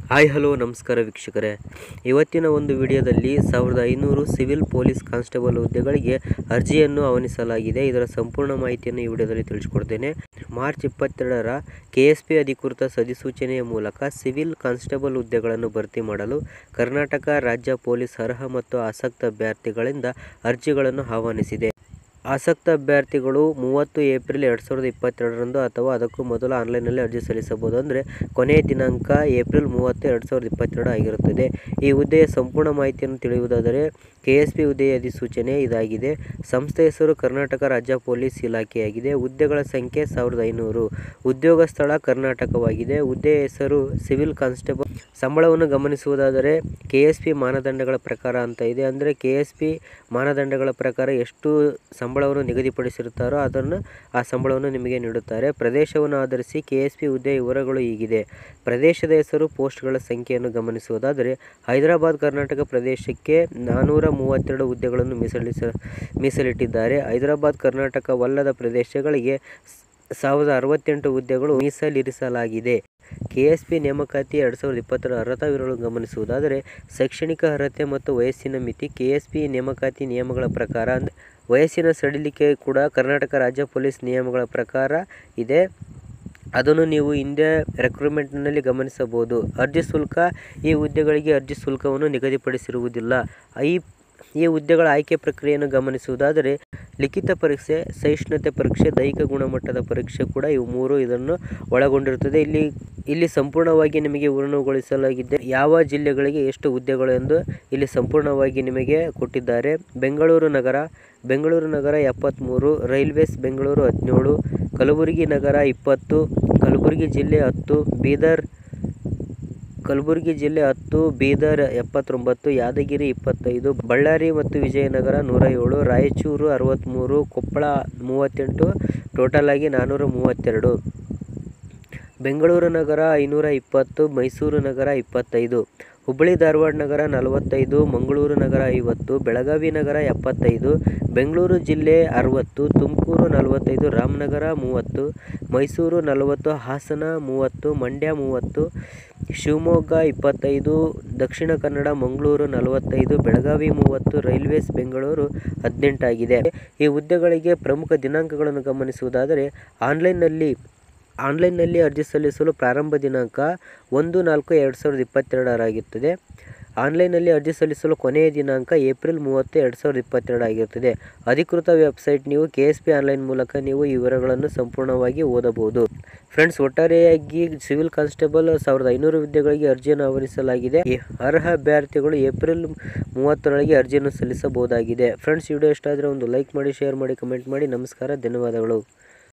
hi hello ನಮಸ್ಕಾರ ವೀಕ್ಷಕರೇ ಇವತ್ತಿನ ಒಂದು ವಿಡಿಯೋದಲ್ಲಿ ಸಾವಿರದ ಐನೂರು ಸಿವಿಲ್ ಪೊಲೀಸ್ ಕಾನ್ಸ್ಟೇಬಲ್ ಹುದ್ದೆಗಳಿಗೆ ಅರ್ಜಿಯನ್ನು ಆಹ್ವಾನಿಸಲಾಗಿದೆ ಇದರ ಸಂಪೂರ್ಣ ಮಾಹಿತಿಯನ್ನು ಈ ವಿಡಿಯೋದಲ್ಲಿ ತಿಳಿಸಿಕೊಡ್ತೇನೆ ಮಾರ್ಚ್ ಇಪ್ಪತ್ತೆರಡರ ಕೆ ಎಸ್ ಪಿ ಅಧಿಕೃತ ಸಧಿಸೂಚನೆಯ ಮೂಲಕ ಸಿವಿಲ್ ಕಾನ್ಸ್ಟೇಬಲ್ ಹುದ್ದೆಗಳನ್ನು ಭರ್ತಿ ಮಾಡಲು ಕರ್ನಾಟಕ ರಾಜ್ಯ ಪೊಲೀಸ್ ಅರ್ಹ ಮತ್ತು ಆಸಕ್ತ ಅಭ್ಯರ್ಥಿಗಳಿಂದ ಅರ್ಜಿಗಳನ್ನು ಆಹ್ವಾನಿಸಿದೆ ಆಸಕ್ತ ಅಭ್ಯರ್ಥಿಗಳು ಮೂವತ್ತು ಏಪ್ರಿಲ್ ಎರಡು ಸಾವಿರದ ಇಪ್ಪತ್ತೆರಡರಂದು ಅಥವಾ ಅದಕ್ಕೂ ಮೊದಲು ಆನ್ಲೈನ್ನಲ್ಲಿ ಅರ್ಜಿ ಸಲ್ಲಿಸಬಹುದು ಅಂದರೆ ಕೊನೆಯ ದಿನಾಂಕ ಏಪ್ರಿಲ್ ಮೂವತ್ತು ಎರಡು ಸಾವಿರದ ಇಪ್ಪತ್ತೆರಡು ಆಗಿರುತ್ತದೆ ಈ ಹುದ್ದೆಯ ಸಂಪೂರ್ಣ ಮಾಹಿತಿಯನ್ನು ತಿಳಿಯುವುದಾದರೆ ಕೆ ಎಸ್ ಪಿ ಹುದ್ದೆಯ ಅಧಿಸೂಚನೆ ಇದಾಗಿದೆ ಸಂಸ್ಥೆ ಹೆಸರು ಕರ್ನಾಟಕ ರಾಜ್ಯ ಪೊಲೀಸ್ ಇಲಾಖೆಯಾಗಿದೆ ಹುದ್ದೆಗಳ ಸಂಖ್ಯೆ ಸಾವಿರದ ಐನೂರು ಉದ್ಯೋಗ ಸ್ಥಳ ಕರ್ನಾಟಕವಾಗಿದೆ ಹುದ್ದೆಯ ಹೆಸರು ಸಿವಿಲ್ ಕಾನ್ಸ್ಟೇಬಲ್ ಸಂಬಳವನ್ನು ಗಮನಿಸುವುದಾದರೆ ಕೆ ಎಸ್ ಪಿ ಮಾನದಂಡಗಳ ಪ್ರಕಾರ ಅಂತ ಇದೆ ಅಂದರೆ ಕೆ ಎಸ್ ಪಿ ಮಾನದಂಡಗಳ ಪ್ರಕಾರ ಎಷ್ಟು ಸಂಬಳವನ್ನು ನಿಗದಿಪಡಿಸಿರುತ್ತಾರೋ ಅದನ್ನು ಆ ಸಂಬಳವನ್ನು ನಿಮಗೆ ನೀಡುತ್ತಾರೆ ಪ್ರದೇಶವನ್ನು ಆಧರಿಸಿ ಕೆ ಎಸ್ ಪಿ ಹುದ್ದೆಯ ವಿವರಗಳು ಹೀಗಿದೆ ಪ್ರದೇಶದ ಹೆಸರು ಪೋಸ್ಟ್ಗಳ ಸಂಖ್ಯೆಯನ್ನು ಗಮನಿಸುವುದಾದರೆ ಹೈದರಾಬಾದ್ ಕರ್ನಾಟಕ ಪ್ರದೇಶಕ್ಕೆ ನಾನ್ನೂರ ಮೂವತ್ತೆರಡು ಹುದ್ದೆಗಳನ್ನು ಮೀಸಲಿಸ ಮೀಸಲಿಟ್ಟಿದ್ದಾರೆ ಹೈದರಾಬಾದ್ ಕರ್ನಾಟಕವಲ್ಲದ ಪ್ರದೇಶಗಳಿಗೆ ಸಾವಿರದ ಅರವತ್ತೆಂಟು ಹುದ್ದೆಗಳು ಮೀಸಲಿರಿಸಲಾಗಿದೆ ಕೆ ಎಸ್ ಪಿ ನೇಮಕಾತಿ ಎರಡು ಸಾವಿರದ ಇಪ್ಪತ್ತರ ಅರ್ಹತಾ ವಿವರಗಳು ಗಮನಿಸುವುದಾದರೆ ಶೈಕ್ಷಣಿಕ ಅರ್ಹತೆ ಮತ್ತು ವಯಸ್ಸಿನ ಮಿತಿ ಕೆ ಎಸ್ ಪಿ ನೇಮಕಾತಿ ನಿಯಮಗಳ ಪ್ರಕಾರ ಅಂದ್ರೆ ವಯಸ್ಸಿನ ಸಡಿಲಿಕೆ ಕೂಡ ಕರ್ನಾಟಕ ರಾಜ್ಯ ಪೊಲೀಸ್ ನಿಯಮಗಳ ಪ್ರಕಾರ ಇದೆ ಅದನ್ನು ನೀವು ಹಿಂದೆ ರೆಕ್ರೂಟ್ಮೆಂಟ್ನಲ್ಲಿ ಗಮನಿಸಬಹುದು ಅರ್ಜಿ ಶುಲ್ಕ ಈ ಹುದ್ದೆಗಳಿಗೆ ಅರ್ಜಿ ಶುಲ್ಕವನ್ನು ನಿಗದಿಪಡಿಸಿರುವುದಿಲ್ಲ ಈ ಈ ಹುದ್ದೆಗಳ ಆಯ್ಕೆ ಪ್ರಕ್ರಿಯೆಯನ್ನು ಗಮನಿಸುವುದಾದರೆ ಲಿಖಿತ ಪರೀಕ್ಷೆ ಸಹಿಷ್ಣುತೆ ಪರೀಕ್ಷೆ ದೈಹಿಕ ಗುಣಮಟ್ಟದ ಪರೀಕ್ಷೆ ಕೂಡ ಇವು ಮೂರು ಇದನ್ನು ಒಳಗೊಂಡಿರುತ್ತದೆ ಇಲ್ಲಿ ಇಲ್ಲಿ ಸಂಪೂರ್ಣವಾಗಿ ನಿಮಗೆ ವಿವರಣೆಗೊಳಿಸಲಾಗಿದೆ ಯಾವ ಜಿಲ್ಲೆಗಳಿಗೆ ಎಷ್ಟು ಹುದ್ದೆಗಳು ಎಂದು ಇಲ್ಲಿ ಸಂಪೂರ್ಣವಾಗಿ ನಿಮಗೆ ಕೊಟ್ಟಿದ್ದಾರೆ ಬೆಂಗಳೂರು ನಗರ ಬೆಂಗಳೂರು ನಗರ ಎಪ್ಪತ್ತ್ಮೂರು ರೈಲ್ವೇಸ್ ಬೆಂಗಳೂರು ಹದಿನೇಳು ಕಲಬುರಗಿ ನಗರ ಇಪ್ಪತ್ತು ಕಲಬುರಗಿ ಜಿಲ್ಲೆ ಹತ್ತು ಬೀದರ್ ಕಲಬುರಗಿ ಜಿಲ್ಲೆ ಹತ್ತು ಬೀದರ್ ಎಪ್ಪತ್ತೊಂಬತ್ತು ಯಾದಗಿರಿ ಇಪ್ಪತ್ತೈದು ಬಳ್ಳಾರಿ ಮತ್ತು ವಿಜಯನಗರ ನೂರ ಏಳು ರಾಯಚೂರು ಅರವತ್ತ್ಮೂರು ಕೊಪ್ಪಳ ಮೂವತ್ತೆಂಟು ಟೋಟಲ್ ಆಗಿ ನಾನ್ನೂರ ಮೂವತ್ತೆರಡು ಬೆಂಗಳೂರು ನಗರ ಐನೂರ ಇಪ್ಪತ್ತು ಮೈಸೂರು ನಗರ ಇಪ್ಪತ್ತೈದು ಹುಬ್ಬಳ್ಳಿ ಧಾರವಾಡ ನಗರ ನಲವತ್ತೈದು ಮಂಗಳೂರು ನಗರ ಐವತ್ತು ಬೆಳಗಾವಿ ನಗರ ಎಪ್ಪತ್ತೈದು ಬೆಂಗಳೂರು ಜಿಲ್ಲೆ ಅರವತ್ತು ತುಮಕೂರು ನಲವತ್ತೈದು ರಾಮನಗರ ಮೂವತ್ತು ಮೈಸೂರು ನಲವತ್ತು ಹಾಸನ ಮೂವತ್ತು ಮಂಡ್ಯ ಮೂವತ್ತು ಶಿವಮೊಗ್ಗ ಇಪ್ಪತ್ತೈದು ದಕ್ಷಿಣ ಕನ್ನಡ ಮಂಗಳೂರು ನಲವತ್ತೈದು ಬೆಳಗಾವಿ ಮೂವತ್ತು ರೈಲ್ವೇಸ್ ಬೆಂಗಳೂರು ಹದಿನೆಂಟಾಗಿದೆ ಈ ಹುದ್ದೆಗಳಿಗೆ ಪ್ರಮುಖ ದಿನಾಂಕಗಳನ್ನು ಗಮನಿಸುವುದಾದರೆ ಆನ್ಲೈನ್ನಲ್ಲಿ ಆನ್ಲೈನ್ನಲ್ಲಿ ಅರ್ಜಿ ಸಲ್ಲಿಸಲು ಪ್ರಾರಂಭ ದಿನಾಂಕ ಒಂದು ನಾಲ್ಕು ಎರಡು ಸಾವಿರದ ಇಪ್ಪತ್ತೆರಡರಾಗಿರುತ್ತದೆ ಆನ್ಲೈನ್ನಲ್ಲಿ ಅರ್ಜಿ ಸಲ್ಲಿಸಲು ಕೊನೆಯ ದಿನಾಂಕ ಏಪ್ರಿಲ್ ಮೂವತ್ತು ಎರಡು ಸಾವಿರದ ಇಪ್ಪತ್ತೆರಡು ಆಗಿರುತ್ತದೆ ಅಧಿಕೃತ ವೆಬ್ಸೈಟ್ ನೀವು ಕೆ ಎಸ್ ಪಿ ಆನ್ಲೈನ್ ಮೂಲಕ ನೀವು ಈ ವಿವರಗಳನ್ನು ಸಂಪೂರ್ಣವಾಗಿ ಓದಬಹುದು ಫ್ರೆಂಡ್ಸ್ ಒಟ್ಟಾರೆಯಾಗಿ ಸಿವಿಲ್ ಕಾನ್ಸ್ಟೇಬಲ್ ಸಾವಿರದ ಐನೂರು ಹುದ್ದೆಗಳಿಗೆ ಅರ್ಜಿಯನ್ನು ಆಹ್ವಾನಿಸಲಾಗಿದೆ ಈ ಅರ್ಹ ಅಭ್ಯರ್ಥಿಗಳು ಏಪ್ರಿಲ್ ಮೂವತ್ತರೊಳಗೆ ಅರ್ಜಿಯನ್ನು ಸಲ್ಲಿಸಬಹುದಾಗಿದೆ ಫ್ರೆಂಡ್ಸ್ ವಿಡಿಯೋ ಇಷ್ಟ ಆದರೆ ಒಂದು ಲೈಕ್ ಮಾಡಿ ಶೇರ್ ಮಾಡಿ ಕಮೆಂಟ್ ಮಾಡಿ ನಮಸ್ಕಾರ ಧನ್ಯವಾದಗಳು